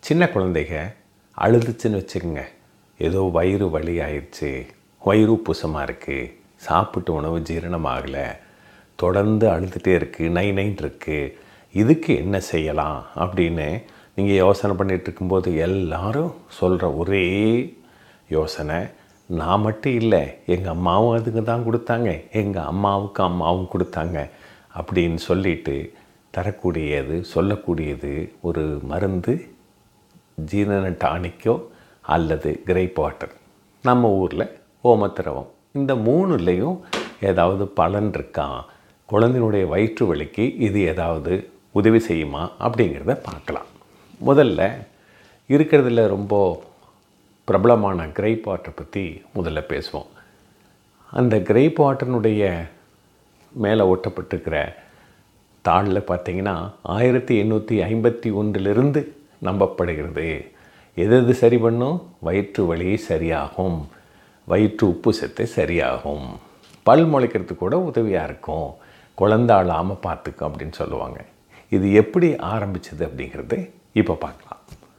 சின்ன குழந்தைங்க அழுதுச்சுன்னு வச்சுக்கோங்க ஏதோ வயிறு வலி ஆயிடுச்சு வயிறு உப்புசமாக இருக்குது சாப்பிட்டு உணவு ஜீரணமாகலை தொடர்ந்து அழுதுகிட்டே இருக்குது நை நைன் இருக்குது இதுக்கு என்ன செய்யலாம் அப்படின்னு நீங்கள் யோசனை பண்ணிட்டு இருக்கும்போது எல்லாரும் சொல்கிற ஒரே யோசனை நான் மட்டும் இல்லை எங்கள் அம்மாவும் அதுங்க தான் கொடுத்தாங்க எங்கள் அம்மாவுக்கு அம்மாவும் கொடுத்தாங்க அப்படின்னு சொல்லிட்டு தரக்கூடியது சொல்லக்கூடியது ஒரு மருந்து ஜீரண டானிக்கோ அல்லது கிரேப் வாட்டர் நம்ம ஊரில் ஓமத்திரவம் இந்த மூணுலேயும் ஏதாவது பலன் இருக்கா குழந்தையினுடைய வயிற்று வலிக்கு இது ஏதாவது உதவி செய்யுமா அப்படிங்கிறத பார்க்கலாம் முதல்ல இருக்கிறதுல ரொம்ப பிரபலமான கிரேப் வாட்டர் பற்றி முதல்ல பேசுவோம் அந்த கிரேப் வாட்டர்னுடைய மேலே ஒட்டப்பட்டிருக்கிற தாளில் பார்த்தீங்கன்னா ஆயிரத்தி எண்ணூற்றி ஐம்பத்தி ஒன்றிலிருந்து நம்பப்படுகிறது எது எது சரி பண்ணும் வயிற்று வலி சரியாகும் வயிற்று உப்பு சத்து சரியாகும் பல் முளைக்கிறதுக்கு கூட உதவியாக இருக்கும் குழந்த அழாமல் பார்த்துக்கும் அப்படின்னு சொல்லுவாங்க இது எப்படி ஆரம்பிச்சது அப்படிங்கிறது இப்போ பார்க்கலாம்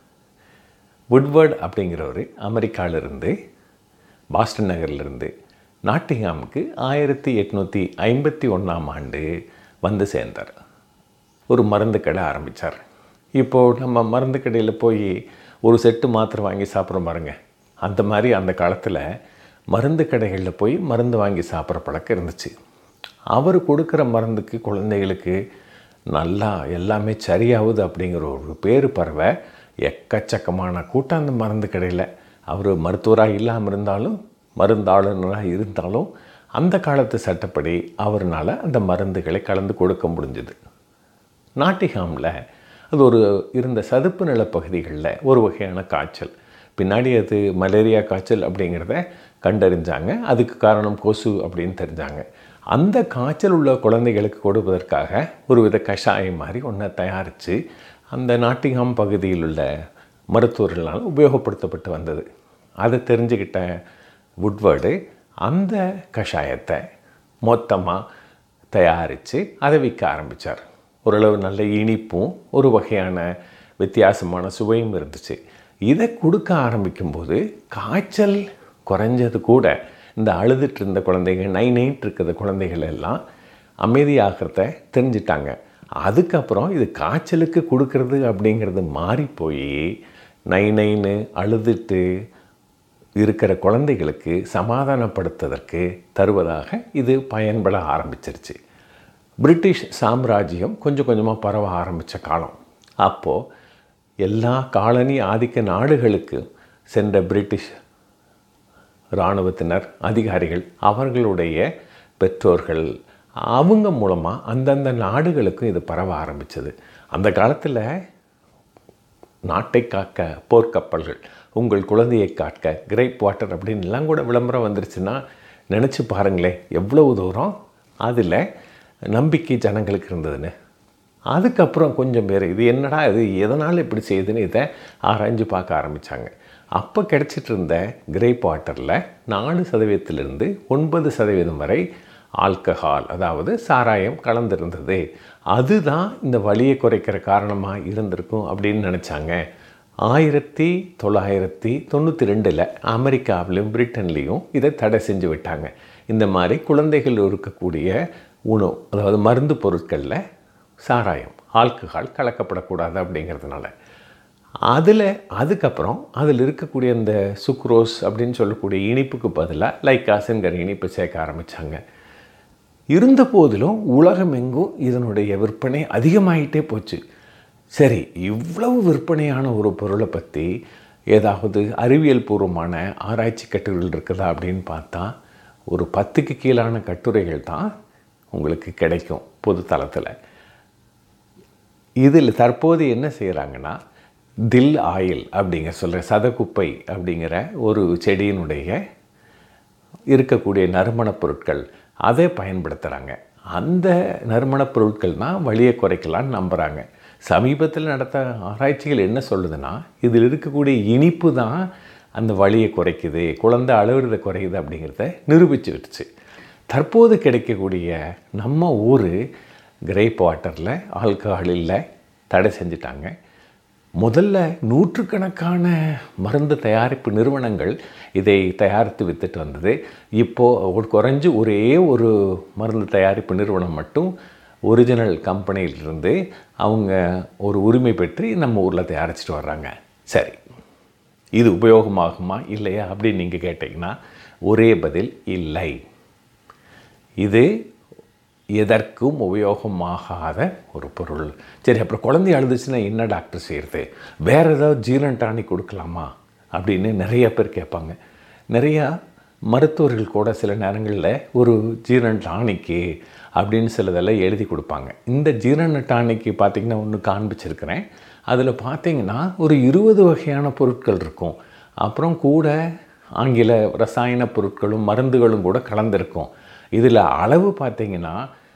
வுட்வர்ட் அப்படிங்கிறவர் அமெரிக்காவிலிருந்து பாஸ்டன் நகர்லேருந்து நாட்டிங்ஹாமுக்கு ஆயிரத்தி எட்நூற்றி ஐம்பத்தி ஒன்றாம் ஆண்டு வந்து சேர்ந்தார் ஒரு மருந்து கடை ஆரம்பித்தார் இப்போது நம்ம மருந்து கடையில் போய் ஒரு செட்டு மாத்திரை வாங்கி சாப்பிட்றோம் பாருங்க அந்த மாதிரி அந்த காலத்தில் மருந்து கடைகளில் போய் மருந்து வாங்கி சாப்பிட்ற பழக்கம் இருந்துச்சு அவர் கொடுக்குற மருந்துக்கு குழந்தைகளுக்கு நல்லா எல்லாமே சரியாகுது அப்படிங்கிற ஒரு பேர் பறவை எக்கச்சக்கமான கூட்டம் அந்த மருந்து கடையில் அவர் மருத்துவராக இல்லாமல் இருந்தாலும் மருந்தாளுநராக இருந்தாலும் அந்த காலத்து சட்டப்படி அவர்னால் அந்த மருந்துகளை கலந்து கொடுக்க முடிஞ்சது நாட்டிகாமில் அது ஒரு இருந்த சதுப்பு நிலப்பகுதிகளில் ஒரு வகையான காய்ச்சல் பின்னாடி அது மலேரியா காய்ச்சல் அப்படிங்கிறத கண்டறிஞ்சாங்க அதுக்கு காரணம் கொசு அப்படின்னு தெரிஞ்சாங்க அந்த காய்ச்சல் உள்ள குழந்தைகளுக்கு கொடுப்பதற்காக ஒரு வித கஷாயம் மாதிரி ஒன்றை தயாரித்து அந்த நாட்டிங்ஹாம் பகுதியில் உள்ள மருத்துவர்களால் உபயோகப்படுத்தப்பட்டு வந்தது அதை தெரிஞ்சுக்கிட்ட வுட்வர்டு அந்த கஷாயத்தை மொத்தமாக தயாரித்து அதை விற்க ஆரம்பித்தார் ஓரளவு நல்ல இனிப்பும் ஒரு வகையான வித்தியாசமான சுவையும் இருந்துச்சு இதை கொடுக்க ஆரம்பிக்கும்போது காய்ச்சல் குறைஞ்சது கூட இந்த அழுதுட்டு இருந்த குழந்தைங்க நை நைட்டு இருக்கிற குழந்தைகள் எல்லாம் அமைதியாகிறத தெரிஞ்சிட்டாங்க அதுக்கப்புறம் இது காய்ச்சலுக்கு கொடுக்கறது அப்படிங்கிறது மாறி போய் நை நைன்னு அழுதுட்டு இருக்கிற குழந்தைகளுக்கு சமாதானப்படுத்துவதற்கு தருவதாக இது பயன்பட ஆரம்பிச்சிருச்சு பிரிட்டிஷ் சாம்ராஜ்யம் கொஞ்சம் கொஞ்சமாக பரவ ஆரம்பித்த காலம் அப்போது எல்லா காலனி ஆதிக்க நாடுகளுக்கு சென்ற பிரிட்டிஷ் இராணுவத்தினர் அதிகாரிகள் அவர்களுடைய பெற்றோர்கள் அவங்க மூலமாக அந்தந்த நாடுகளுக்கும் இது பரவ ஆரம்பித்தது அந்த காலத்தில் நாட்டை காக்க போர்க்கப்பல்கள் உங்கள் குழந்தையை காக்க கிரேப் வாட்டர் அப்படின்னு எல்லாம் கூட விளம்பரம் வந்துருச்சுன்னா நினச்சி பாருங்களேன் எவ்வளவு தூரம் அதில் நம்பிக்கை ஜனங்களுக்கு இருந்ததுன்னு அதுக்கப்புறம் கொஞ்சம் பேர் இது என்னடா இது எதனால் இப்படி செய்யுதுன்னு இதை ஆராய்ஞ்சு பார்க்க ஆரம்பித்தாங்க அப்போ கிடச்சிட்டு இருந்த கிரேப் வாட்டரில் நாலு சதவீதத்திலிருந்து ஒன்பது சதவீதம் வரை ஆல்கஹால் அதாவது சாராயம் கலந்திருந்தது அதுதான் இந்த வலியை குறைக்கிற காரணமாக இருந்திருக்கும் அப்படின்னு நினச்சாங்க ஆயிரத்தி தொள்ளாயிரத்தி தொண்ணூற்றி ரெண்டில் அமெரிக்காவிலும் பிரிட்டன்லேயும் இதை தடை செஞ்சு விட்டாங்க இந்த மாதிரி குழந்தைகள் இருக்கக்கூடிய உணவு அதாவது மருந்து பொருட்களில் சாராயம் ஆல்கஹால் கலக்கப்படக்கூடாது அப்படிங்கிறதுனால அதில் அதுக்கப்புறம் அதில் இருக்கக்கூடிய இந்த சுக்ரோஸ் அப்படின்னு சொல்லக்கூடிய இனிப்புக்கு பதிலாக லைக்காஸுங்கிற இனிப்பை சேர்க்க ஆரம்பித்தாங்க இருந்த போதிலும் உலகம் எங்கும் இதனுடைய விற்பனை அதிகமாகிட்டே போச்சு சரி இவ்வளவு விற்பனையான ஒரு பொருளை பற்றி ஏதாவது அறிவியல் பூர்வமான ஆராய்ச்சி கட்டுரைகள் இருக்குதா அப்படின்னு பார்த்தா ஒரு பத்துக்கு கீழான கட்டுரைகள் தான் உங்களுக்கு கிடைக்கும் பொது தளத்தில் இதில் தற்போது என்ன செய்கிறாங்கன்னா தில் ஆயில் அப்படிங்கிற சொல்கிற சதக்குப்பை அப்படிங்கிற ஒரு செடியினுடைய இருக்கக்கூடிய நறுமணப் பொருட்கள் அதை பயன்படுத்துகிறாங்க அந்த நறுமணப் பொருட்கள் தான் வலியை குறைக்கலான்னு நம்புகிறாங்க சமீபத்தில் நடத்த ஆராய்ச்சிகள் என்ன சொல்லுதுன்னா இதில் இருக்கக்கூடிய இனிப்பு தான் அந்த வலியை குறைக்குது குழந்தை அழுகிறத குறையுது அப்படிங்கிறத நிரூபிச்சு விட்டுச்சு தற்போது கிடைக்கக்கூடிய நம்ம ஊர் கிரேப் வாட்டரில் ஆல்கஹால் இல்லை தடை செஞ்சுட்டாங்க முதல்ல நூற்றுக்கணக்கான மருந்து தயாரிப்பு நிறுவனங்கள் இதை தயாரித்து வித்துட்டு வந்தது இப்போது ஒரு குறைஞ்சு ஒரே ஒரு மருந்து தயாரிப்பு நிறுவனம் மட்டும் ஒரிஜினல் கம்பெனியிலிருந்து அவங்க ஒரு உரிமை பெற்று நம்ம ஊரில் தயாரிச்சிட்டு வர்றாங்க சரி இது உபயோகமாகுமா இல்லையா அப்படின்னு நீங்கள் கேட்டிங்கன்னா ஒரே பதில் இல்லை இது எதற்கும் உபயோகமாகாத ஒரு பொருள் சரி அப்புறம் குழந்தை அழுதுச்சுன்னா என்ன டாக்டர் செய்கிறது வேறு ஏதாவது ஜீரன் டானிக் கொடுக்கலாமா அப்படின்னு நிறைய பேர் கேட்பாங்க நிறையா மருத்துவர்கள் கூட சில நேரங்களில் ஒரு ஜீரன் டானிக்கு அப்படின்னு சிலதெல்லாம் எழுதி கொடுப்பாங்க இந்த ஜீரண டானிக்கு பார்த்திங்கன்னா ஒன்று காண்பிச்சிருக்கிறேன் அதில் பார்த்தீங்கன்னா ஒரு இருபது வகையான பொருட்கள் இருக்கும் அப்புறம் கூட ஆங்கில ரசாயன பொருட்களும் மருந்துகளும் கூட கலந்துருக்கும் இதில் அளவு பார்த்திங்கன்னா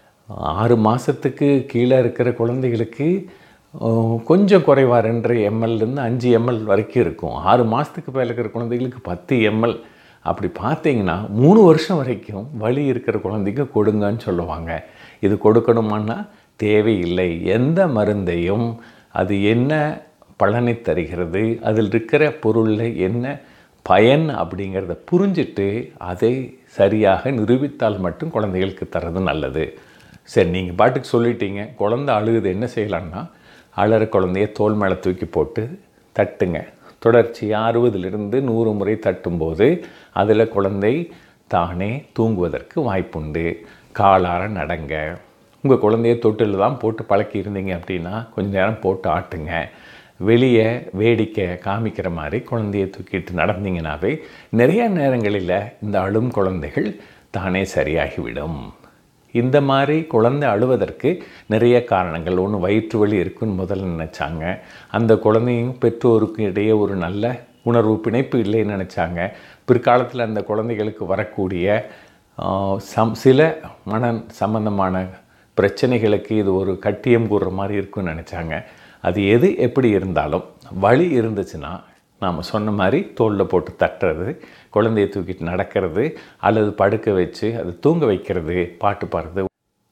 ஆறு மாதத்துக்கு கீழே இருக்கிற குழந்தைகளுக்கு அஹ், கொஞ்சம் குறைவா ரெண்டரை எம்எல்லேருந்து அஞ்சு எம்எல் வரைக்கும் இருக்கும் ஆறு மாதத்துக்கு மேலே இருக்கிற குழந்தைகளுக்கு பத்து எம்எல் அப்படி பார்த்தீங்கன்னா மூணு வருஷம் வரைக்கும் வலி இருக்கிற குழந்தைக்கு கொடுங்கன்னு சொல்லுவாங்க இது கொடுக்கணுமான்னா தேவையில்லை எந்த மருந்தையும் அது என்ன பலனை தருகிறது அதில் இருக்கிற பொருளில் என்ன பயன் அப்படிங்கிறத புரிஞ்சிட்டு அதை சரியாக நிரூபித்தால் மட்டும் குழந்தைகளுக்கு தர்றது நல்லது சரி நீங்கள் பாட்டுக்கு சொல்லிட்டீங்க குழந்தை அழுகுது என்ன செய்யலான்னா அழற குழந்தைய தோல் மேலே தூக்கி போட்டு தட்டுங்க தொடர்ச்சியாக அறுபதுலேருந்து நூறு முறை தட்டும்போது அதில் குழந்தை தானே தூங்குவதற்கு வாய்ப்புண்டு காலார நடங்க உங்கள் குழந்தைய தொட்டில் தான் போட்டு பழக்கி இருந்தீங்க அப்படின்னா கொஞ்ச நேரம் போட்டு ஆட்டுங்க வெளியே வேடிக்கை காமிக்கிற மாதிரி குழந்தைய தூக்கிட்டு நடந்தீங்கன்னாவே நிறைய நேரங்களில் இந்த அழும் குழந்தைகள் தானே சரியாகிவிடும் இந்த மாதிரி குழந்தை அழுவதற்கு நிறைய காரணங்கள் ஒன்று வயிற்று வலி இருக்குன்னு முதல்ல நினச்சாங்க அந்த குழந்தையும் பெற்றோருக்கும் இடையே ஒரு நல்ல உணர்வு பிணைப்பு இல்லைன்னு நினச்சாங்க பிற்காலத்தில் அந்த குழந்தைகளுக்கு வரக்கூடிய ஆஹ், சம் சில மன சம்பந்தமான பிரச்சனைகளுக்கு இது ஒரு கட்டியம் கூறுற மாதிரி இருக்குன்னு நினச்சாங்க அது எது எப்படி இருந்தாலும் வலி இருந்துச்சுன்னா நாம் சொன்ன மாதிரி தோளில் போட்டு தட்டுறது குழந்தைய தூக்கிட்டு நடக்கிறது அல்லது படுக்க வச்சு அது தூங்க வைக்கிறது பாட்டு பாடுறது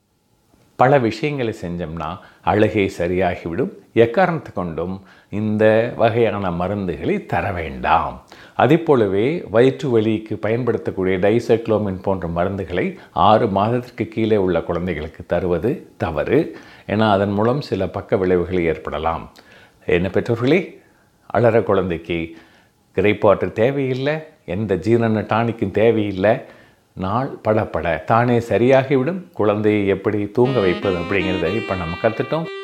பல விஷயங்களை செஞ்சோம்னா அழுகை சரியாகிவிடும் எக்காரணத்தை கொண்டும் இந்த வகையான மருந்துகளை தர வேண்டாம் அதே போலவே வயிற்று வலிக்கு பயன்படுத்தக்கூடிய டைசைக்ளோமின் போன்ற மருந்துகளை ஆறு மாதத்திற்கு கீழே உள்ள குழந்தைகளுக்கு தருவது தவறு ஏன்னா அதன் மூலம் சில பக்க விளைவுகள் ஏற்படலாம் என்ன பெற்றோர்களே அழற குழந்தைக்கு கிரைப் வாட்டர் தேவையில்லை எந்த ஜீரண டானிக்கும் தேவையில்லை நாள் படப்பட தானே சரியாகிவிடும் குழந்தையை எப்படி தூங்க வைப்பது அப்படிங்கிறத இப்போ நம்ம கற்றுட்டோம்